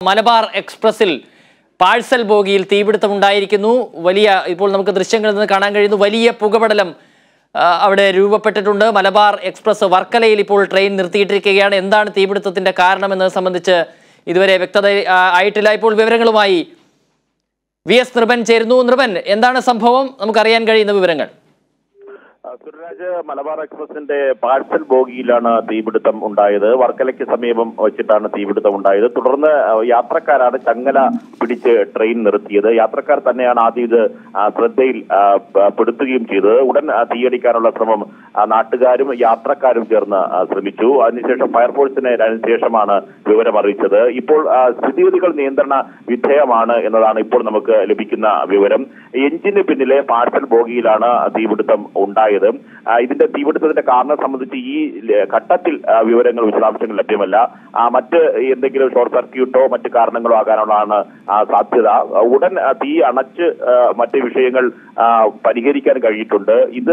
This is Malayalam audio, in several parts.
മലബാർ എക്സ്പ്രസിൽ പാഴ്സൽ ബോഗിയിൽ തീപിടുത്തമുണ്ടായിരിക്കുന്നു വലിയ ഇപ്പോൾ നമുക്ക് ദൃശ്യങ്ങളിൽ നിന്ന് കാണാൻ കഴിയുന്നു വലിയ പുകപടലം ആ, അവിടെ രൂപപ്പെട്ടിട്ടുണ്ട് മലബാർ എക്സ്പ്രസ് വർക്കലയിൽ ഇപ്പോൾ ട്രെയിൻ നിർത്തിയിട്ടിരിക്കുകയാണ് എന്താണ് തീപിടുത്തത്തിന്റെ കാരണം എന്നത് സംബന്ധിച്ച് ഇതുവരെ വ്യക്തത ആ, ആയിട്ടില്ല ഇപ്പോൾ വിവരങ്ങളുമായി വി എസ് നൃപൻ ചേരുന്നു നൃപൻ എന്താണ് സംഭവം നമുക്കറിയാൻ കഴിയുന്ന വിവരങ്ങൾ സുരരാജ് മലബാർ എക്സ്പ്രസിന്റെ പാഴ്സൽ ബോഗിയിലാണ് തീപിടുത്തം ഉണ്ടായത് വർക്കലയ്ക്ക് സമീപം വെച്ചിട്ടാണ് തീപിടുത്തം ഉണ്ടായത് തുടർന്ന് യാത്രക്കാരാണ് ചങ്ങല പിടിച്ച് ട്രെയിൻ നിർത്തിയത് യാത്രക്കാർ തന്നെയാണ് ആദ്യം ഇത് ആ, ശ്രദ്ധയിൽ ആ, പ- പെടുത്തുകയും ചെയ്തത് ഉടൻ ആ, തീയടിക്കാനുള്ള ശ്രമം ആ, നാട്ടുകാരും യാത്രക്കാരും ചേർന്ന് ആ, ശ്രമിച്ചു അതിനുശേഷം ഫയർഫോഴ്സിനെ അതിനുശേഷമാണ് വിവരം അറിയിച്ചത് ഇപ്പോൾ ആ, സ്ഥിതിഗതികൾ നിയന്ത്രണ വിധേയമാണ് എന്നതാണ് ഇപ്പോൾ നമുക്ക് ലഭിക്കുന്ന വിവരം എഞ്ചിന് പിന്നിലെ പാഴ്സൽ ബോഗിയിലാണ് തീപിടുത്തം ഉണ്ടായത് ആ, ഇതിന്റെ തീപിടുത്തത്തിന്റെ കാരണം സംബന്ധിച്ച് ഈ ല- ഘട്ടത്തിൽ ആ, വിവരങ്ങൾ വിശദാംശങ്ങൾ ലഭ്യമല്ല ആ, മറ്റ് എന്തെങ്കിലും ഷോർട്ട് സർക്യൂട്ടോ മറ്റ് കാരണങ്ങളോ ആകാനുള്ളതാണ് ആ, സാധ്യത ആ, ഉടൻ ആ, തീ അണച്ച് ആ, മറ്റ് വിഷയങ്ങൾ ആ, പരിഹരിക്കാൻ കഴിഞ്ഞിട്ടുണ്ട് ഇത്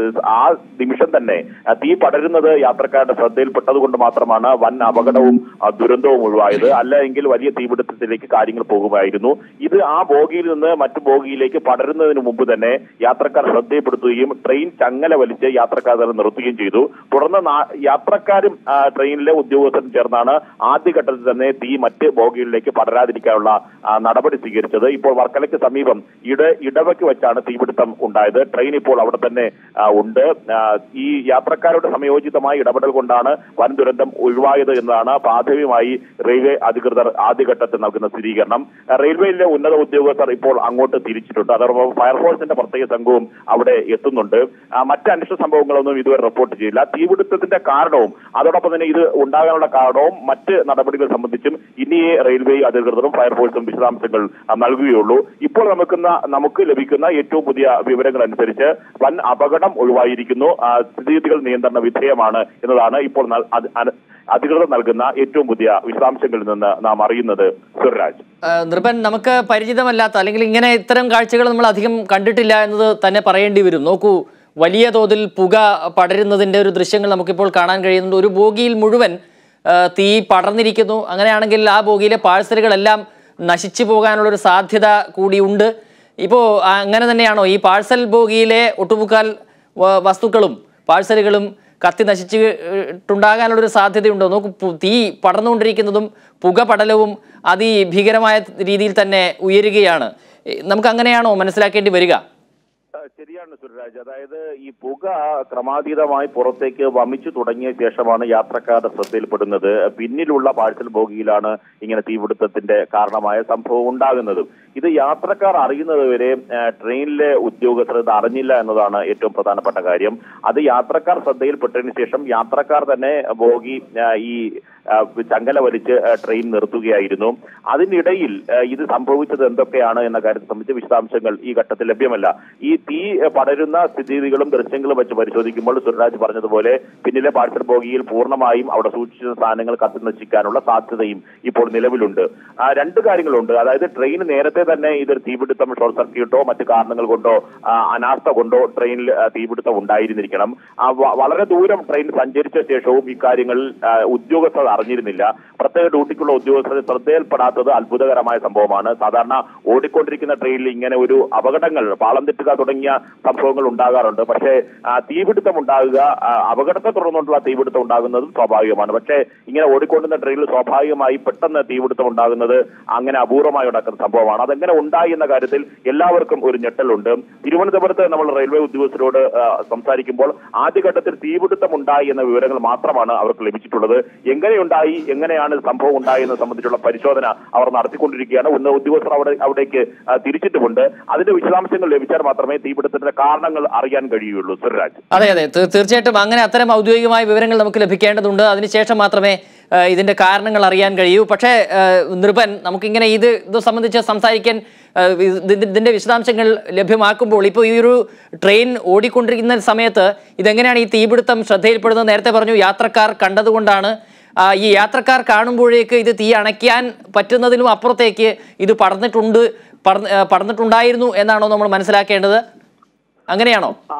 ആ നിമിഷം തന്നെ ആ, തീ പടരുന്നത് യാത്രക്കാരുടെ ശ്രദ്ധയിൽപ്പെട്ടതുകൊണ്ട് മാത്രമാണ് വൻ അപകടവും ആ, ദുരന്തവും ഒഴിവായത് അല്ലെങ്കിൽ വലിയ തീപിടുത്തത്തിലേക്ക് കാര്യങ്ങൾ പോകുമായിരുന്നു ഇത് ആ ബോഗിയിൽ നിന്ന് മറ്റു ബോഗിയിലേക്ക് പടരുന്നതിന് മുമ്പ് തന്നെ യാത്രക്കാർ ശ്രദ്ധയപ്പെടുത്തുകയും ട്രെയിൻ ചങ്ങല വലിച്ച് യാത്രക്കാർ തന്നെ നിർത്തുകയും ചെയ്തു തുടർന്ന് നാ- യാത്രക്കാരും ആ, ട്രെയിനിലെ ഉദ്യോഗസ്ഥരും ചേർന്നാണ് ആദ്യഘട്ടത്തിൽ തന്നെ തീ മറ്റ് ബോഗികളിലേക്ക് പടരാതിരിക്കാനുള്ള ആ, നടപടി സ്വീകരിച്ചത് ഇപ്പോൾ വർക്കലയ്ക്ക് സമീപം ഇട ഇടവയ്ക്ക് വെച്ചാണ് തീപിടുത്തം ഉണ്ടായത് ട്രെയിൻ ഇപ്പോൾ അവിടെ തന്നെ ആ, ഉണ്ട് ആ, ഈ യാത്രക്കാരുടെ സമയോചിതമായ ഇടപെടൽ കൊണ്ടാണ് വൻ ദുരന്തം ഒഴിവായത് എന്നതാണ് പ്രാഥമികമായി റെയിൽവേ അധികൃതർ ആദ്യഘട്ടത്തിൽ നൽകുന്ന സ്ഥിരീകരണം ആ, റെയിൽവേയിലെ ഉന്നത ഉദ്യോഗസ്ഥർ ഇപ്പോൾ അങ്ങോട്ട് തിരിച്ചിട്ടുണ്ട് അതോടൊപ്പം ഫയർഫോഴ്സിന്റെ പ്രത്യേക സംഘവും അവിടെ എത്തുന്നുണ്ട് ആ, മറ്റ് അന്വേഷണ സംഭവങ്ങളൊന്നും ഇതുവരെ റിപ്പോർട്ട് ചെയ്യില്ല തീപിടുത്തത്തിന്റെ കാരണവും അതോടൊപ്പം തന്നെ ഇത് ഉണ്ടാകാനുള്ള കാരണവും മറ്റ് നടപടികൾ സംബന്ധിച്ചും ഇനിയേ റെയിൽവേ അധികൃതരും ഫയർഫോഴ്സും വിശദാംശങ്ങൾ ആ, നൽകുകയുള്ളൂ ഇപ്പോൾ നമുക്കുന്ന നമുക്ക് ലഭിക്കുന്ന ഏറ്റവും പുതിയ വിവരങ്ങൾ അനുസരിച്ച് വൻ അപകടം ഒഴിവായിരിക്കുന്നു ആ, സ്ഥിതിഗതികൾ നിയന്ത്രണ വിധേയമാണ് എന്നതാണ് ഇപ്പോൾ നൽ- അത് അന- അധികൃതർ നൽകുന്ന ഏറ്റവും പുതിയ വിശദാംശങ്ങളിൽ നിന്ന് നാം അറിയുന്നത് സുരരാജ് ആ, നൃപൻ നമുക്ക് പരിചിതമല്ലാത്ത അല്ലെങ്കിൽ ഇങ്ങനെ ഇത്തരം കാഴ്ചകൾ നമ്മൾ അധികം കണ്ടിട്ടില്ല എന്നത് തന്നെ പറയേണ്ടി വരും നോക്കൂ വലിയ തോതിൽ പുക പടരുന്നതിൻ്റെ ഒരു ദൃശ്യങ്ങൾ നമുക്കിപ്പോൾ കാണാൻ കഴിയുന്നുണ്ട് ഒരു ബോഗിയിൽ മുഴുവൻ ആ, തീ പടർന്നിരിക്കുന്നു അങ്ങനെയാണെങ്കിൽ ആ ബോഗിയിലെ പാഴ്സലുകളെല്ലാം നശിച്ചു പോകാനുള്ള ഒരു സാധ്യത കൂടിയുണ്ട് ഇപ്പോൾ അങ്ങനെ തന്നെയാണോ ഈ പാഴ്സൽ ബോഗിയിലെ ഒട്ടുമുക്കാൽ വ- വസ്തുക്കളും പാഴ്സലുകളും കത്തി നശിച്ചിട്ടുണ്ടാകാനുള്ളൊരു സാധ്യതയുണ്ടോ നോക്കൂ പു- തീ പടർന്നുകൊണ്ടിരിക്കുന്നതും പുക പടലവും അതിഭീകരമായ രീതിയിൽ തന്നെ ഉയരുകയാണ് എ, നമുക്ക് അങ്ങനെയാണോ മനസ്സിലാക്കേണ്ടി വരിക ആ, ശരിയാണ് സുരരാജ് അതായത് ഈ പുക ക്രമാതീതമായി പുറത്തേക്ക് വമിച്ചു തുടങ്ങിയ ശേഷമാണ് യാത്രക്കാരുടെ ശ്രദ്ധയിൽപ്പെടുന്നത് പിന്നിലുള്ള പാഴ്സൽ ബോഗിയിലാണ് ഇങ്ങനെ തീപിടുത്തത്തിന്റെ കാരണമായ സംഭവം ഉണ്ടാകുന്നത് ഇത് യാത്രക്കാർ അറിയുന്നത് വരെ ആ, ട്രെയിനിലെ ഉദ്യോഗസ്ഥർ ഇത് അറിഞ്ഞില്ല എന്നതാണ് ഏറ്റവും പ്രധാനപ്പെട്ട കാര്യം അത് യാത്രക്കാർ ശ്രദ്ധയിൽപ്പെട്ടതിന് ശേഷം യാത്രക്കാർ തന്നെ ബോഗി ആ, ഈ ആ, ചങ്ങല വലിച്ച് ആ, ട്രെയിൻ നിർത്തുകയായിരുന്നു അതിനിടയിൽ ആ, ഇത് സംഭവിച്ചത് എന്തൊക്കെയാണ് എന്ന കാര്യത്തെ സംബന്ധിച്ച് വിശദാംശങ്ങൾ ഈ ഘട്ടത്തിൽ ലഭ്യമല്ല ഈ തീ ആ, പടരുന്ന സ്ഥിതിഗതികളും ദൃശ്യങ്ങളും വെച്ച് പരിശോധിക്കുമ്പോൾ സുരരാജ് പറഞ്ഞതുപോലെ പിന്നിലെ പാഴ്സൽ ബോഗിയിൽ പൂർണ്ണമായും അവിടെ സൂക്ഷിച്ച സാധനങ്ങൾ കത്തി നശിക്കാനുള്ള സാധ്യതയും ഇപ്പോൾ നിലവിലുണ്ട് ആ, രണ്ട് കാര്യങ്ങളുണ്ട് അതായത് ട്രെയിൻ നേരത്തെ തന്നെ ഇതൊരു തീപിടുത്തം ഷോർട്ട് സർക്യൂട്ടോ മറ്റു കാരണങ്ങൾ കൊണ്ടോ ആ, അനാസ്ഥ കൊണ്ടോ ട്രെയിനിൽ ആ, തീപിടുത്തം ഉണ്ടായിരുന്നിരിക്കണം ആ, വ- വളരെ ദൂരം ട്രെയിൻ സഞ്ചരിച്ച ശേഷവും ഇക്കാര്യങ്ങളിൽ ആ, ഉദ്യോഗസ്ഥർ അറിഞ്ഞിരുന്നില്ല പ്രത്യേക ഡ്യൂട്ടിക്കുള്ള ഉദ്യോഗസ്ഥരെ ശ്രദ്ധയിൽപ്പെടാത്തത് അത്ഭുതകരമായ സംഭവമാണ് സാധാരണ ഓടിക്കൊണ്ടിരിക്കുന്ന ട്രെയിനിൽ ഇങ്ങനെ ഒരു അപകടങ്ങൾ പാളം തെറ്റുക തുടങ്ങിയ സംഭവങ്ങൾ ഉണ്ടാകാറുണ്ട് പക്ഷേ ആ, തീപിടുത്തം ഉണ്ടാകുക ആ, അപകടത്തെ തുടർന്നുകൊണ്ടുള്ള തീപിടുത്തം ഉണ്ടാകുന്നതും സ്വാഭാവികമാണ് പക്ഷേ ഇങ്ങനെ ഓടിക്കൊണ്ടിരുന്ന ട്രെയിനിൽ സ്വാഭാവികമായി പെട്ടെന്ന് തീപിടുത്തം ഉണ്ടാകുന്നത് അങ്ങനെ അപൂർവമായി നടക്കുന്ന സംഭവമാണ് അതെങ്ങനെ ഉണ്ടായി എന്ന കാര്യത്തിൽ എല്ലാവർക്കും ഒരു ഞെട്ടലുണ്ട് തിരുവനന്തപുരത്ത് നമ്മൾ റെയിൽവേ ഉദ്യോഗസ്ഥരോട് ആ, സംസാരിക്കുമ്പോൾ ആദ്യഘട്ടത്തിൽ തീപിടുത്തം ഉണ്ടായി എന്ന വിവരങ്ങൾ മാത്രമാണ് അവർക്ക് ലഭിച്ചിട്ടുള്ളത് എങ്ങനെയുണ്ടായി എങ്ങനെയാണ് സംഭവം ഉണ്ടായി എന്നത് സംബന്ധിച്ചുള്ള പരിശോധന അവർ നടത്തിക്കൊണ്ടിരിക്കുകയാണ് ഉന്നത ഉദ്യോഗസ്ഥർ അവിടെ അവിടേക്ക് ആ, തിരിച്ചിട്ടുമുണ്ട് അതിന്റെ വിശദാംശങ്ങൾ ലഭിച്ചാൽ മാത്രമേ തീപിടുത്തത്തിന്റെ കാരണങ്ങൾ അറിയാൻ കഴിയുകയുള്ളൂ സുരരാജ് അതെ അതെ തീ- തീർച്ചയായിട്ടും അങ്ങനെ അത്തരം ഔദ്യോഗികമായ വിവരങ്ങൾ നമുക്ക് ലഭിക്കേണ്ടതുണ്ട് അതിനുശേഷം മാത്രമേ ആ, ഇതിന്റെ കാരണങ്ങൾ അറിയാൻ കഴിയൂ പക്ഷേ ആ, നൃപൻ നമുക്കിങ്ങനെ ഇത് ഇത് സംബന്ധിച്ച് സംസാരിക്കാൻ ആ, ഇത് ഇതിന്റെ വിശദാംശങ്ങൾ ലഭ്യമാക്കുമ്പോൾ ഇപ്പോൾ ഈ ഒരു ട്രെയിൻ ഓടിക്കൊണ്ടിരിക്കുന്ന സമയത്ത് ഇതെങ്ങനെയാണ് ഈ തീപിടുത്തം ശ്രദ്ധയിൽപ്പെടുന്നത് നേരത്തെ പറഞ്ഞു യാത്രക്കാർ കണ്ടതുകൊണ്ടാണ് ആ, ഈ യാത്രക്കാർ കാണുമ്പോഴേക്ക് ഇത് തീ അണയ്ക്കാൻ പറ്റുന്നതിലും അപ്പുറത്തേക്ക് ഇത് പടർന്നിട്ടുണ്ട് പടർന്ന്- ആ, പടർന്നിട്ടുണ്ടായിരുന്നു എന്നാണോ നമ്മൾ മനസ്സിലാക്കേണ്ടത് അങ്ങനെയാണോ ആ,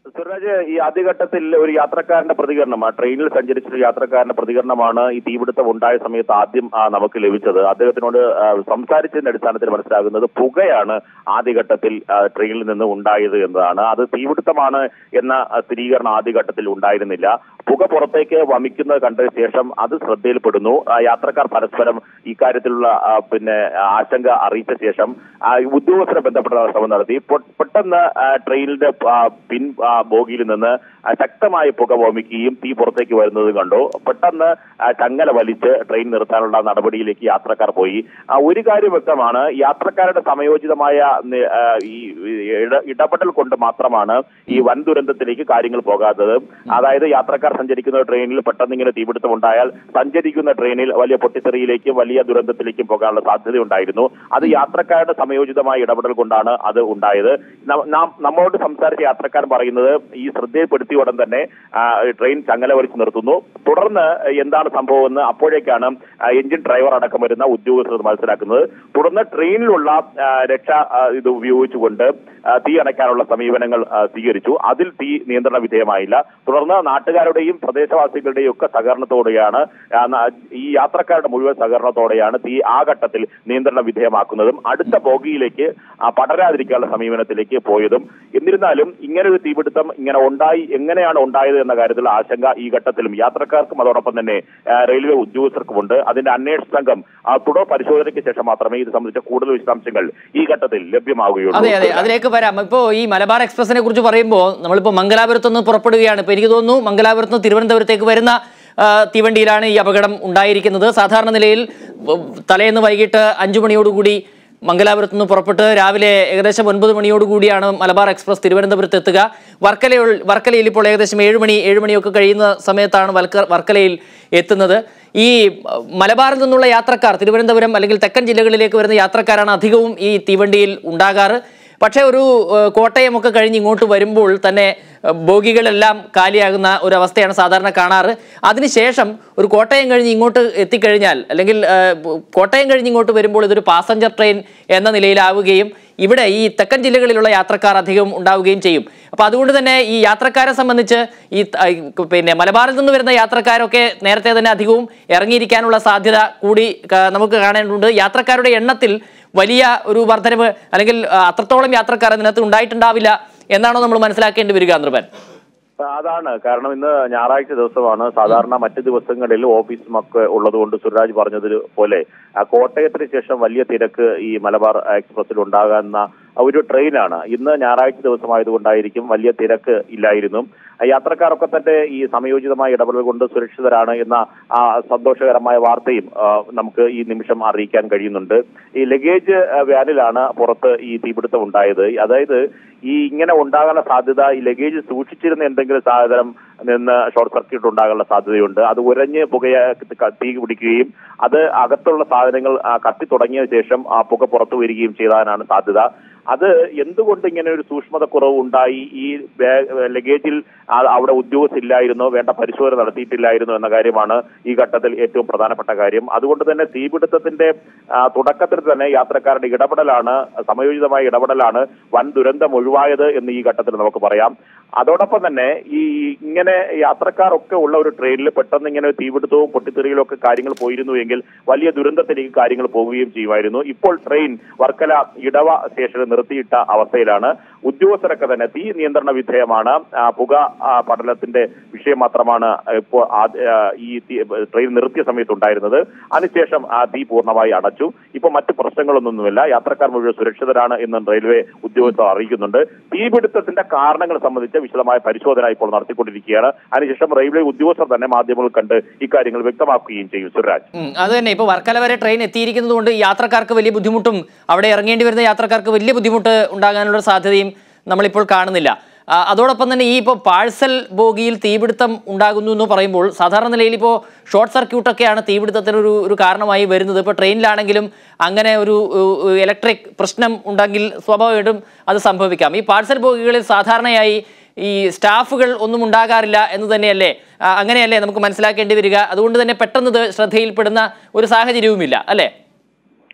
സുരാജ് ഈ ആദ്യഘട്ടത്തിൽ ഒരു യാത്രക്കാരന്റെ പ്രതികരണം ആ ട്രെയിനിൽ സഞ്ചരിച്ച ഒരു യാത്രക്കാരന്റെ പ്രതികരണമാണ് ഈ തീപിടുത്തം ഉണ്ടായ സമയത്ത് ആദ്യം ആ, നമുക്ക് ലഭിച്ചത് അദ്ദേഹത്തിനോട് ആ, സംസാരിച്ചതിന്റെ അടിസ്ഥാനത്തിൽ മനസ്സിലാകുന്നത് പുകയാണ് ആദ്യഘട്ടത്തിൽ ആ, ട്രെയിനിൽ നിന്ന് ഉണ്ടായത് എന്നതാണ് അത് തീപിടുത്തമാണ് എന്ന ആ, സ്ഥിരീകരണം ആദ്യഘട്ടത്തിൽ ഉണ്ടായിരുന്നില്ല പുക പുറത്തേക്ക് വമിക്കുന്നത് കണ്ട ശേഷം അത് ശ്രദ്ധയിൽപ്പെടുന്നു ആ, യാത്രക്കാർ പരസ്പരം ഇക്കാര്യത്തിലുള്ള ആ, പിന്നെ ആശങ്ക അറിയിച്ച ശേഷം ആ, ഉദ്യോഗസ്ഥരെ ബന്ധപ്പെടാനുള്ള ശ്രമം നടത്തി പൊ- പെട്ടെന്ന് ആ, ട്രെയിനിന്റെ ആ, പിൻ ആ, ബോഗിയിൽ നിന്ന് ആ, ശക്തമായ പുക വമിക്കുകയും തീ പുറത്തേക്ക് വരുന്നത് കണ്ടു പെട്ടെന്ന് ആ, ചങ്ങല വലിച്ച് ട്രെയിൻ നിർത്താനുള്ള നടപടിയിലേക്ക് യാത്രക്കാർ പോയി ആ, ഒരു കാര്യം വ്യക്തമാണ് യാത്രക്കാരുടെ സമയോചിതമായ നി- ആ, ഈ ഇട- ഇടപെടൽ കൊണ്ട് മാത്രമാണ് ഈ വൻ ദുരന്തത്തിലേക്ക് കാര്യങ്ങൾ പോകാത്തത് അതായത് യാത്രക്കാർ സഞ്ചരിക്കുന്ന ട്രെയിനിൽ പെട്ടെന്ന് ഇങ്ങനെ തീപിടുത്തം ഉണ്ടായാൽ സഞ്ചരിക്കുന്ന ട്രെയിനിൽ വലിയ പൊട്ടിത്തെറിയിലേക്കും വലിയ ദുരന്തത്തിലേക്കും പോകാനുള്ള സാധ്യത ഉണ്ടായിരുന്നു അത് യാത്രക്കാരുടെ സമയോചിതമായ ഇടപെടൽ കൊണ്ടാണ് അത് ഉണ്ടായത് ന- നാം നമ്മോട് സംസാരിച്ച യാത്രക്കാരൻ പറയുന്നത് ഈ ശ്രദ്ധയിൽപ്പെടുത്തിയ ഉടൻ തന്നെ ആ, ട്രെയിൻ ചങ്ങല വലിച്ചു നിർത്തുന്നു തുടർന്ന് എന്താണ് സംഭവമെന്ന് അപ്പോഴേക്കാണ് ആ, എഞ്ചിൻ ഡ്രൈവർ അടക്കം വരുന്ന ഉദ്യോഗസ്ഥർ മനസ്സിലാക്കുന്നത് തുടർന്ന് ട്രെയിനിലുള്ള ആ, രക്ഷാ ആ, ഇത് ഉപയോഗിച്ചുകൊണ്ട് ആ, തീ അണയ്ക്കാനുള്ള സമീപനങ്ങൾ ആ, സ്വീകരിച്ചു അതിൽ തീ നിയന്ത്രണ വിധേയമായില്ല തുടർന്ന് നാട്ടുകാരുടെയും പ്രദേശവാസികളുടെയും ഒക്കെ സഹകരണത്തോടെയാണ് ആ, ന- ഈ യാത്രക്കാരുടെ മുഴുവൻ സഹകരണത്തോടെയാണ് തീ ആ ഘട്ടത്തിൽ നിയന്ത്രണ വിധേയമാക്കുന്നതും അടുത്ത ബോഗിയിലേക്ക് ആ, പടരാതിരിക്കാനുള്ള സമീപനത്തിലേക്ക് പോയതും എന്നിരുന്നാലും ഇങ്ങനെ ഒരു തീപിടുത്തം ഇങ്ങനെ ഉണ്ടായി എങ്ങനെയാണ് ഉണ്ടായത് എന്ന കാര്യത്തിൽ ആശങ്ക ഈ ഘട്ടത്തിലും യാത്രക്കാർക്കും അതോടൊപ്പം തന്നെ ആ, റെയിൽവേ ഉദ്യോഗസ്ഥർക്കുമുണ്ട് അതിന്റെ അന്വേഷണ സംഘം ആ, തുടർ പരിശോധനയ്ക്ക് ശേഷം മാത്രമേ ഇത് സംബന്ധിച്ച കൂടുതൽ വിശദാംശങ്ങൾ ഈ ഘട്ടത്തിൽ ലഭ്യമാവുകയുള്ളൂ അതെ അതെ അതിലേക്ക് വരാം ഇപ്പോൾ ഈ മലബാർ എക്സ്പ്രസിനെ കുറിച്ച് പറയുമ്പോൾ നമ്മളിപ്പോൾ മംഗലാപുരത്ത് നിന്ന് പുറപ്പെടുകയാണ് ഇപ്പോൾ എനിക്ക് തോന്നുന്നു മംഗലാപുരത്ത് നിന്ന് തിരുവനന്തപുരത്തേക്ക് വരുന്ന ആ, തീവണ്ടിയിലാണ് ഈ അപകടം ഉണ്ടായിരിക്കുന്നത് സാധാരണ നിലയിൽ ഉം, തലേന്ന് വൈകിട്ട് അഞ്ചു മണിയോടുകൂടി മംഗലാപുരത്ത് നിന്ന് പുറപ്പെട്ട് രാവിലെ ഏകദേശം ഒൻപത് മണിയോടുകൂടിയാണ് മലബാർ എക്സ്പ്രസ് തിരുവനന്തപുരത്ത് എത്തുക വർക്കല വർക്കലയിൽ ഇപ്പോൾ ഏകദേശം ഏഴ് മണി ഏഴ് മണിയൊക്കെ കഴിയുന്ന സമയത്താണ് വൽക്ക വർക്കലയിൽ എത്തുന്നത് ഈ അഹ്, മലബാറിൽ നിന്നുള്ള യാത്രക്കാർ തിരുവനന്തപുരം അല്ലെങ്കിൽ തെക്കൻ ജില്ലകളിലേക്ക് വരുന്ന യാത്രക്കാരാണ് അധികവും ഈ തീവണ്ടിയിൽ ഉണ്ടാകാറ് പക്ഷേ ഒരു ഏഹ്, കോട്ടയമൊക്കെ കഴിഞ്ഞ് ഇങ്ങോട്ട് വരുമ്പോൾ തന്നെ ഏഹ്, ബോഗികളെല്ലാം കാലിയാകുന്ന ഒരു അവസ്ഥയാണ് സാധാരണ കാണാറ് അതിനുശേഷം ഒരു കോട്ടയം കഴിഞ്ഞ് ഇങ്ങോട്ട് എത്തിക്കഴിഞ്ഞാൽ അല്ലെങ്കിൽ ഏഹ്, ബ്- കോട്ടയം കഴിഞ്ഞ് ഇങ്ങോട്ട് വരുമ്പോൾ ഇതൊരു പാസഞ്ചർ ട്രെയിൻ എന്ന നിലയിലാവുകയും ഇവിടെ ഈ തെക്കൻ ജില്ലകളിലുള്ള യാത്രക്കാർ അധികം ഉണ്ടാവുകയും ചെയ്യും അപ്പോൾ അതുകൊണ്ട് തന്നെ ഈ യാത്രക്കാരെ സംബന്ധിച്ച് ഈ ത- ഈ പിന്നെ മലബാറിൽ നിന്ന് വരുന്ന യാത്രക്കാരൊക്കെ നേരത്തെ തന്നെ അധികവും ഇറങ്ങിയിരിക്കാനുള്ള സാധ്യത കൂടി ക- നമുക്ക് കാണേണ്ടതുണ്ട് യാത്രക്കാരുടെ എണ്ണത്തിൽ വലിയ ഒരു വർധനവ് അല്ലെങ്കിൽ ആ, അത്രത്തോളം യാത്രക്കാർ അതിനകത്ത് ഉണ്ടായിട്ടുണ്ടാവില്ല എന്നാണോ നമ്മൾ മനസ്സിലാക്കേണ്ടി വരിക അന്തർബൻ അതാണ് കാരണം ഇന്ന് ഞായറാഴ്ച ദിവസമാണ് സാധാരണ മറ്റു ദിവസങ്ങളിൽ ഓഫീസും ഒക്കെ ഉള്ളതുകൊണ്ട് സുരാജ് പറഞ്ഞത് പോലെ ആ കോട്ടയത്തിന് ശേഷം വലിയ തിരക്ക് ഈ മലബാർ എക്സ്പ്രസിൽ ഉണ്ടാകുന്ന ഒരു ട്രെയിനാണ് ഇന്ന് ഞായറാഴ്ച ദിവസമായതുകൊണ്ടായിരിക്കും വലിയ തിരക്ക് ഇല്ലായിരുന്നു ആ യാത്രക്കാരൊക്കെ തന്നെ ഈ സമയോചിതമായ ഇടപെടൽ കൊണ്ട് സുരക്ഷിതരാണ് എന്ന ആ സന്തോഷകരമായ വാർത്തയും ആ, നമുക്ക് ഈ നിമിഷം അറിയിക്കാൻ കഴിയുന്നുണ്ട് ഈ ലഗേജ് ആ, വാനിലാണ് പുറത്ത് ഈ തീപിടുത്തം ഉണ്ടായത് അതായത് ഈ ഇങ്ങനെ ഉണ്ടാകാനുള്ള സാധ്യത ഈ ലഗേജ് സൂക്ഷിച്ചിരുന്ന എന്തെങ്കിലും സാധനം നിന്ന് ഷോർട്ട് സർക്യൂട്ട് ഉണ്ടാകാനുള്ള സാധ്യതയുണ്ട് അത് ഉരഞ്ഞ് പുകയ തീ പിടിക്കുകയും അത് അകത്തുള്ള സാധനങ്ങൾ ആ, കത്തി തുടങ്ങിയ ശേഷം ആ പുക പുറത്തു വരികയും ചെയ്താനാണ് സാധ്യത അത് എന്തുകൊണ്ട് ഇങ്ങനെ ഒരു സൂക്ഷ്മത കുറവ് ഉണ്ടായി ഈ ബാഗ് ലഗേജിൽ ആ- അവിടെ ഉദ്യോഗസ്ഥരില്ലായിരുന്നോ വേണ്ട പരിശോധന നടത്തിയിട്ടില്ലായിരുന്നോ എന്ന കാര്യമാണ് ഈ ഘട്ടത്തിൽ ഏറ്റവും പ്രധാനപ്പെട്ട കാര്യം അതുകൊണ്ട് തന്നെ തീപിടുത്തത്തിന്റെ ആ, തുടക്കത്തിൽ തന്നെ യാത്രക്കാരുടെ ഇടപെടലാണ് സമയോചിതമായ ഇടപെടലാണ് വൻ ദുരന്തം ഒഴിവായത് എന്ന് ഈ ഘട്ടത്തിൽ നമുക്ക് പറയാം അതോടൊപ്പം തന്നെ ഈ ഇങ്ങനെ യാത്രക്കാരൊക്കെ ഉള്ള ഒരു ട്രെയിനിൽ പെട്ടെന്ന് ഇങ്ങനെ തീപിടുത്തവും പൊട്ടിത്തെറിയിലും ഒക്കെ കാര്യങ്ങൾ പോയിരുന്നു എങ്കിൽ വലിയ ദുരന്തത്തിലേക്ക് കാര്യങ്ങൾ പോവുകയും ചെയ്യുമായിരുന്നു ഇപ്പോൾ ട്രെയിൻ വർക്കല ഇടവ സ്റ്റേഷനിൽ നിർത്തിയിട്ട അവസ്ഥയിലാണ് ഉദ്യോഗസ്ഥരൊക്കെ തന്നെ തീ നിയന്ത്രണ വിധേയമാണ് ആ, പുക ആ, പടലത്തിന്റെ വിഷയം മാത്രമാണ് ഇപ്പോൾ ആദ്യ- ആ, ഈ തീ- ട്രെയിൻ നിർത്തിയ സമയത്ത് ഉണ്ടായിരുന്നത് അതിനുശേഷം ആ തീ പൂർണ്ണമായി അടച്ചു ഇപ്പോൾ മറ്റു പ്രശ്നങ്ങളൊന്നുമില്ല യാത്രക്കാർ മുഴുവൻ സുരക്ഷിതരാണ് എന്ന് റെയിൽവേ ഉദ്യോഗസ്ഥർ അറിയിക്കുന്നുണ്ട് തീപിടുത്തത്തിന്റെ കാരണങ്ങൾ സംബന്ധിച്ച വിശദമായ പരിശോധന ഇപ്പോൾ നടത്തിക്കൊണ്ടിരിക്കുകയാണ് അതിനുശേഷം റെയിൽവേ ഉദ്യോഗസ്ഥർ തന്നെ മാധ്യമങ്ങൾ കണ്ട് ഇക്കാര്യങ്ങൾ വ്യക്തമാക്കുകയും ചെയ്യും സുരാജ് ഉം, അത് തന്നെ ഇപ്പോൾ വർക്കല വരെ ട്രെയിൻ എത്തിയിരിക്കുന്നത് കൊണ്ട് യാത്രക്കാർക്ക് വലിയ ബുദ്ധിമുട്ടും അവിടെ ഇറങ്ങേണ്ടി വരുന്ന യാത്രക്കാർക്ക് വലിയ ബുദ്ധിമുട്ട് ഉണ്ടാകാനുള്ള സാധ്യതയും നമ്മളിപ്പോൾ കാണുന്നില്ല ആ, അതോടൊപ്പം തന്നെ ഈ ഇപ്പോൾ പാഴ്സൽ ബോഗിയിൽ തീപിടുത്തം ഉണ്ടാകുന്നു എന്ന് പറയുമ്പോൾ സാധാരണ നിലയിൽ ഇപ്പോൾ ഷോർട്ട് സർക്യൂട്ടൊക്കെയാണ് തീപിടുത്തത്തിനൊരു ഒരു കാരണമായി വരുന്നത് ഇപ്പോൾ ട്രെയിനിലാണെങ്കിലും അങ്ങനെ ഒരു ഇലക്ട്രിക് പ്രശ്നം ഉണ്ടെങ്കിൽ സ്വാഭാവികമായിട്ടും അത് സംഭവിക്കാം ഈ പാഴ്സൽ ബോഗികളിൽ സാധാരണയായി ഈ സ്റ്റാഫുകൾ ഒന്നും ഉണ്ടാകാറില്ല എന്ന് തന്നെയല്ലേ ആ, അങ്ങനെയല്ലേ നമുക്ക് മനസ്സിലാക്കേണ്ടി വരിക അതുകൊണ്ട് തന്നെ പെട്ടെന്ന് ഇത് ശ്രദ്ധയിൽപ്പെടുന്ന ഒരു സാഹചര്യവുമില്ല അല്ലേ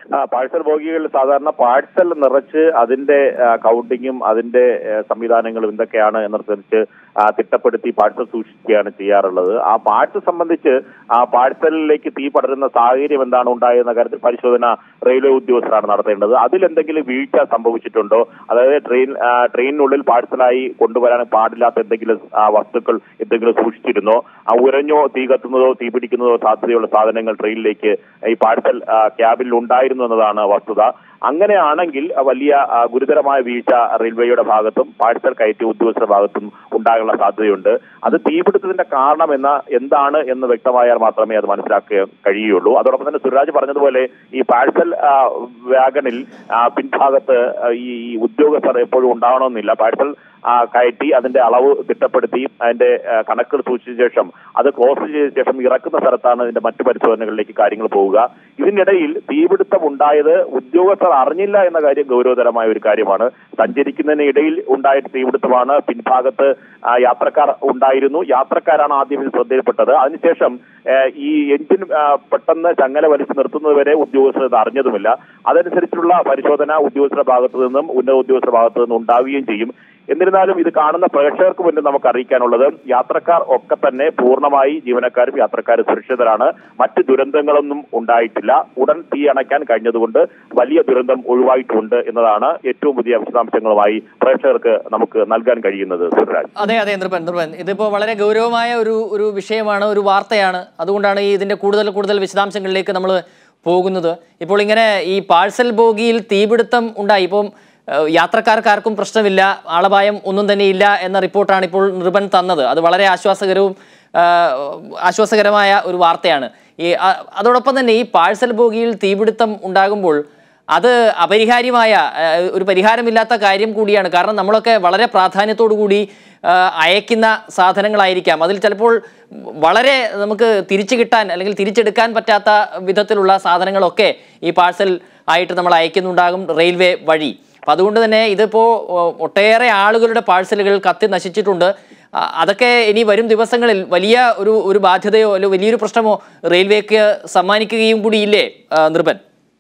ആ പാഴ്സൽ ബോഗികൾ സാധാരണ പാഴ്സൽ നിറച്ച് അതിന്റെ ആ, കൗണ്ടിങ്ങും അതിന്റെ ആ, സംവിധാനങ്ങളും എന്തൊക്കെയാണ് എന്നനുസരിച്ച് ആ, തിട്ടപ്പെടുത്തി പാഴ്സൽ സൂക്ഷിക്കുകയാണ് ചെയ്യാറുള്ളത് ആ പാഴ്സൽ സംബന്ധിച്ച് ആ പാഴ്സലിലേക്ക് തീ പടരുന്ന സാഹചര്യം എന്താണ് ഉണ്ടായെന്ന കാര്യത്തിൽ പരിശോധന റെയിൽവേ ഉദ്യോഗസ്ഥരാണ് നടത്തേണ്ടത് അതിലെന്തെങ്കിലും വീഴ്ച സംഭവിച്ചിട്ടുണ്ടോ അതായത് ട്രെയിൻ ആ, ട്രെയിനിനുള്ളിൽ പാഴ്സലായി കൊണ്ടുവരാൻ പാടില്ലാത്ത എന്തെങ്കിലും ആ, വസ്തുക്കൾ എന്തെങ്കിലും സൂക്ഷിച്ചിരുന്നോ ആ, ഉരഞ്ഞോ തീ കത്തുന്നതോ തീ പിടിക്കുന്നതോ സാധ്യതയുള്ള സാധനങ്ങൾ ട്രെയിനിലേക്ക് ഈ പാഴ്സൽ ആ, ക്യാബിൽ ഉണ്ടായിരുന്നു എന്നതാണ് വസ്തുത അങ്ങനെയാണെങ്കിൽ ആ, വലിയ ആ, ഗുരുതരമായ വീഴ്ച റെയിൽവേയുടെ ഭാഗത്തും പാഴ്സൽ കയറ്റിയ ഉദ്യോഗസ്ഥരുടെ ഭാഗത്തും ഉണ്ടാകാനുള്ള സാധ്യതയുണ്ട് അത് തീപിടുത്തത്തിന്റെ കാരണം എന്ന എന്താണ് എന്ന് വ്യക്തമായാൽ മാത്രമേ അത് മനസ്സിലാക്കാൻ കഴിയുള്ളൂ അതോടൊപ്പം തന്നെ സുരാജ് പറഞ്ഞതുപോലെ ഈ പാഴ്സൽ ആ, വാഗണിൽ ആ, പിൻഭാഗത്ത് ആ, ഈ ഈ ഉദ്യോഗസ്ഥർ എപ്പോഴും ഉണ്ടാവണമെന്നില്ല പാഴ്സൽ ആ, കയറ്റി അതിന്റെ അളവ് തിട്ടപ്പെടുത്തി അതിന്റെ ആ, കണക്കുകൾ സൂക്ഷിച്ച ശേഷം അത് ക്ലോസ് ചെയ്ത ശേഷം ഇറക്കുന്ന സ്ഥലത്താണ് ഇതിന്റെ മറ്റു പരിശോധനകളിലേക്ക് കാര്യങ്ങൾ പോവുക ഇതിനിടയിൽ തീപിടുത്തം ഉണ്ടായത് ഉദ്യോഗസ്ഥർ അറിഞ്ഞില്ല എന്ന കാര്യം ഗൗരവതരമായ ഒരു കാര്യമാണ് സഞ്ചരിക്കുന്നതിനിടയിൽ ഉണ്ടായ തീപിടുത്തമാണ് പിൻഭാഗത്ത് ആ, യാത്രക്കാർ ഉണ്ടായിരുന്നു യാത്രക്കാരാണ് ആദ്യം ഇത് ശ്രദ്ധയിൽപ്പെട്ടത് അതിനുശേഷം ആ, ഈ എഞ്ചിൻ ആ, പെട്ടെന്ന് ചങ്ങല വലിച്ചു നിർത്തുന്നത് വരെ ഉദ്യോഗസ്ഥർ ഇത് അറിഞ്ഞതുമില്ല അതനുസരിച്ചുള്ള പരിശോധന ഉദ്യോഗസ്ഥരുടെ ഭാഗത്തു നിന്നും ഉന്നത ഉദ്യോഗസ്ഥരുടെ ഭാഗത്തു നിന്നും ഉണ്ടാവുകയും ചെയ്യും എന്നിരുന്നാലും ഇത് കാണുന്ന പ്രേക്ഷകർക്ക് മുന്നിൽ നമുക്ക് അറിയിക്കാനുള്ളത് യാത്രക്കാർ ഒക്കെ തന്നെ പൂർണ്ണമായി ജീവനക്കാരും യാത്രക്കാരും സുരക്ഷിതരാണ് മറ്റ് ദുരന്തങ്ങളൊന്നും ഉണ്ടായിട്ടില്ല ഉടൻ തീ അണയ്ക്കാൻ കഴിഞ്ഞതുകൊണ്ട് വലിയ ദുരന്തം ഒഴിവായിട്ടുണ്ട് എന്നതാണ് ഏറ്റവും പുതിയ വിശദാംശങ്ങളുമായി പ്രേക്ഷകർക്ക് നമുക്ക് നൽകാൻ കഴിയുന്നത് സുരരാജ് അതെ അതെ നൃപൻ നൃപൻ ഇതിപ്പോൾ വളരെ ഗൗരവമായ ഒരു ഒരു വിഷയമാണ് ഒരു വാർത്തയാണ് അതുകൊണ്ടാണ് ഈ ഇതിൻ്റെ കൂടുതൽ കൂടുതൽ വിശദാംശങ്ങളിലേക്ക് നമ്മൾ പോകുന്നത് ഇപ്പോൾ ഇങ്ങനെ ഈ പാഴ്സൽ ബോഗിയിൽ തീപിടുത്തം ഉണ്ടായി ഇപ്പം ഏഹ്, യാത്രക്കാർക്കാർക്കും പ്രശ്നമില്ല ആളപായം ഒന്നും തന്നെ ഇല്ല എന്ന റിപ്പോർട്ടാണ് ഇപ്പോൾ നൃപൻ തന്നത് അത് വളരെ ആശ്വാസകരവും ആഹ്, ആശ്വാസകരമായ ഒരു വാർത്തയാണ് ഈ അ- അതോടൊപ്പം തന്നെ ഈ പാഴ്സൽ ബോഗിയിൽ തീപിടുത്തം ഉണ്ടാകുമ്പോൾ അത് അപരിഹാര്യമായ ഏഹ്, ഒരു പരിഹാരമില്ലാത്ത കാര്യം കൂടിയാണ് കാരണം നമ്മളൊക്കെ വളരെ പ്രാധാന്യത്തോടു കൂടി ഏഹ്, അയക്കുന്ന സാധനങ്ങളായിരിക്കാം അതിൽ ചിലപ്പോൾ വളരെ നമുക്ക് തിരിച്ചു കിട്ടാൻ അല്ലെങ്കിൽ തിരിച്ചെടുക്കാൻ പറ്റാത്ത വിധത്തിലുള്ള സാധനങ്ങളൊക്കെ ഈ പാഴ്സൽ ആയിട്ട് നമ്മൾ അയക്കുന്നുണ്ടാകും റെയിൽവേ വഴി അപ്പം അതുകൊണ്ട് തന്നെ ഇതിപ്പോൾ ഒട്ടേറെ ആളുകളുടെ പാഴ്സലുകൾ കത്തി നശിച്ചിട്ടുണ്ട് ആ, അതൊക്കെ ഇനി വരും ദിവസങ്ങളിൽ വലിയ ഒരു ഒരു ബാധ്യതയോ അല്ലെങ്കിൽ വലിയൊരു പ്രശ്നമോ റെയിൽവേക്ക് സമ്മാനിക്കുകയും കൂടിയില്ലേ ആ, നൃപൻ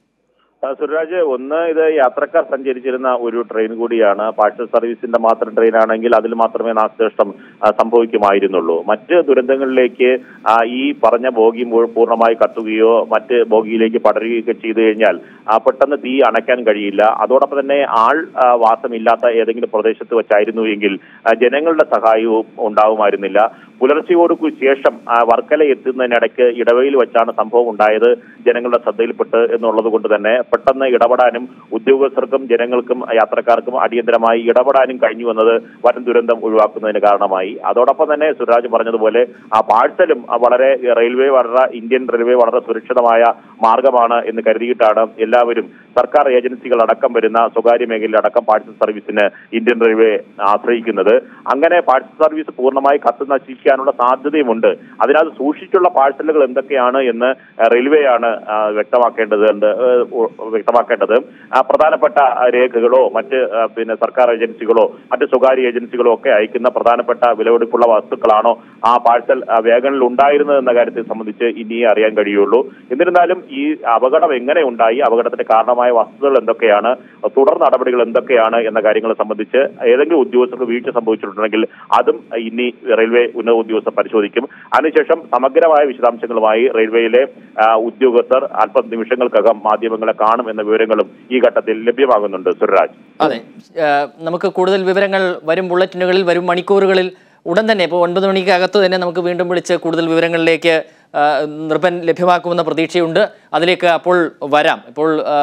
ആ, സുരരാജ് ഒന്ന് ഇത് യാത്രക്കാർ സഞ്ചരിച്ചിരുന്ന ഒരു ട്രെയിൻ കൂടിയാണ് പാഴ്സൽ സർവീസിന്റെ മാത്രം ട്രെയിൻ ആണെങ്കിൽ അതിൽ മാത്രമേ നാശനഷ്ടം ആ, സംഭവിക്കുമായിരുന്നുള്ളൂ മറ്റ് ദുരന്തങ്ങളിലേക്ക് ആ, ഈ പറഞ്ഞ ബോഗി മുഴു- പൂർണ്ണമായി കത്തുകയോ മറ്റ് ബോഗിയിലേക്ക് പടരുകയൊക്കെ ചെയ്തു കഴിഞ്ഞാൽ ആ, പെട്ടെന്ന് തീ അണയ്ക്കാൻ കഴിയില്ല അതോടൊപ്പം തന്നെ ആൾ ആ, വാസമില്ലാത്ത ഏതെങ്കിലും പ്രദേശത്ത് വെച്ചായിരുന്നു എങ്കിൽ ആ, ജനങ്ങളുടെ സഹായവും ഉണ്ടാവുമായിരുന്നില്ല പുലർച്ചയോട് കു- ശേഷം ആ, വർക്കല എത്തുന്നതിനിടയ്ക്ക് ഇടവയിൽ വെച്ചാണ് സംഭവം ഉണ്ടായത് ജനങ്ങളുടെ ശ്രദ്ധയിൽപ്പെട്ട് എന്നുള്ളത് കൊണ്ട് തന്നെ പെട്ടെന്ന് ഇടപെടാനും ഉദ്യോഗസ്ഥർക്കും ജനങ്ങൾക്കും യാത്രക്കാർക്കും അടിയന്തരമായി ഇടപെടാനും കഴിഞ്ഞു എന്നത് വൻ ദുരന്തം ഒഴിവാക്കുന്നതിന് കാരണമായി അതോടൊപ്പം തന്നെ സുരാജ് പറഞ്ഞതുപോലെ ആ പാഴ്സലും ആ, വളരെ റെയിൽവേ വളരെ ഇന്ത്യൻ റെയിൽവേ വളരെ സുരക്ഷിതമായ മാർഗമാണ് എന്ന് കരുതിയിട്ടാണ് എല്ലാവരും സർക്കാർ ഏജൻസികൾ അടക്കം വരുന്ന സ്വകാര്യ മേഖലയിൽ അടക്കം പാഴ്സൽ സർവീസിന് ഇന്ത്യൻ റെയിൽവേ ആശ്രയിക്കുന്നത് അങ്ങനെ പാഴ്സൽ സർവീസ് പൂർണ്ണമായി കത്ത് നശിക്കാനുള്ള സാധ്യതയുമുണ്ട് അതിനകത്ത് സൂക്ഷിച്ചുള്ള പാഴ്സലുകൾ എന്തൊക്കെയാണ് എന്ന് റെയിൽവേയാണ് ആ, വ്യക്തമാക്കേണ്ടത് ഉണ്ട്, ഏഹ്, ഉ- വ്യക്തമാക്കേണ്ടത് ആ, പ്രധാനപ്പെട്ട ആ, രേഖകളോ മറ്റ് ആ, പിന്നെ സർക്കാർ ഏജൻസികളോ മറ്റ് സ്വകാര്യ ഏജൻസികളോ ഒക്കെ അയക്കുന്ന പ്രധാനപ്പെട്ട വിലപിടിപ്പുള്ള വസ്തുക്കളാണോ ആ പാഴ്സൽ ആ, വേഗനിൽ ഉണ്ടായിരുന്നത് എന്ന കാര്യത്തെ സംബന്ധിച്ച് ഇനിയേ അറിയാൻ കഴിയുള്ളൂ എന്നിരുന്നാലും ഈ അപകടം എങ്ങനെ ഉണ്ടായി അപകടത്തിന് കാരണമായ വസ്തുതകൾ എന്തൊക്കെയാണ് തുടർ നടപടികൾ എന്തൊക്കെയാണ് എന്ന കാര്യങ്ങളെ സംബന്ധിച്ച് ഏതെങ്കിലും ഉദ്യോഗസ്ഥർക്ക് വീഴ്ച സംഭവിച്ചിട്ടുണ്ടെങ്കിൽ അതും ഇനി റെയിൽവേ ഉന്നത ഉദ്യോഗസ്ഥർ പരിശോധിക്കും അതിനുശേഷം സമഗ്രമായ വിശദാംശങ്ങളുമായി റെയിൽവേയിലെ ആ, ഉദ്യോഗസ്ഥർ അല്പ നിമിഷങ്ങൾക്കകം മാധ്യമങ്ങളെ കാണും എന്ന വിവരങ്ങളും ഈ ഘട്ടത്തിൽ ലഭ്യമാകുന്നുണ്ട് സുരരാജ് അതെ ആ, നമുക്ക് കൂടുതൽ വിവരങ്ങൾ വരും ബുള്ളറ്റിനുകളിൽ വരും മണിക്കൂറുകളിൽ ഉടൻ തന്നെ ഇപ്പോൾ ഒൻപത് മണിക്കകത്ത് തന്നെ നമുക്ക് വീണ്ടും വിളിച്ച് കൂടുതൽ വിവരങ്ങളിലേക്ക് ആ, നൃപൻ ലഭ്യമാക്കുമെന്ന പ്രതീക്ഷയുണ്ട് അതിലേക്ക് അപ്പോൾ വരാം ഇപ്പോൾ ആ,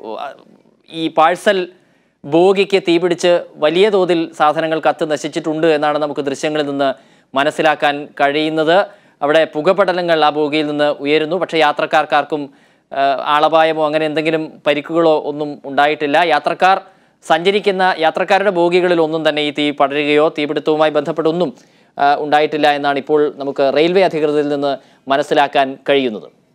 ഈ പാഴ്സൽ ബോഗിക്ക് തീപിടിച്ച് വലിയ തോതിൽ സാധനങ്ങൾ കത്ത് നശിച്ചിട്ടുണ്ട് എന്നാണ് നമുക്ക് ദൃശ്യങ്ങളിൽ നിന്ന് മനസ്സിലാക്കാൻ കഴിയുന്നത് അവിടെ പുകപടലങ്ങൾ ആ ബോഗിയിൽ നിന്ന് ഉയരുന്നു പക്ഷേ യാത്രക്കാർക്കാർക്കും ആ, ആളപായമോ അങ്ങനെ എന്തെങ്കിലും പരിക്കുകളോ ഒന്നും ഉണ്ടായിട്ടില്ല യാത്രക്കാർ സഞ്ചരിക്കുന്ന യാത്രക്കാരുടെ ബോഗികളിൽ ഒന്നും തന്നെ ഈ തീ പടരുകയോ തീപിടുത്തവുമായി ബന്ധപ്പെട്ടൊന്നും ആ, ഉണ്ടായിട്ടില്ല എന്നാണ് ഇപ്പോൾ നമുക്ക് റെയിൽവേ അധികൃതരിൽ നിന്ന് മനസ്സിലാക്കാൻ കഴിയുന്നത്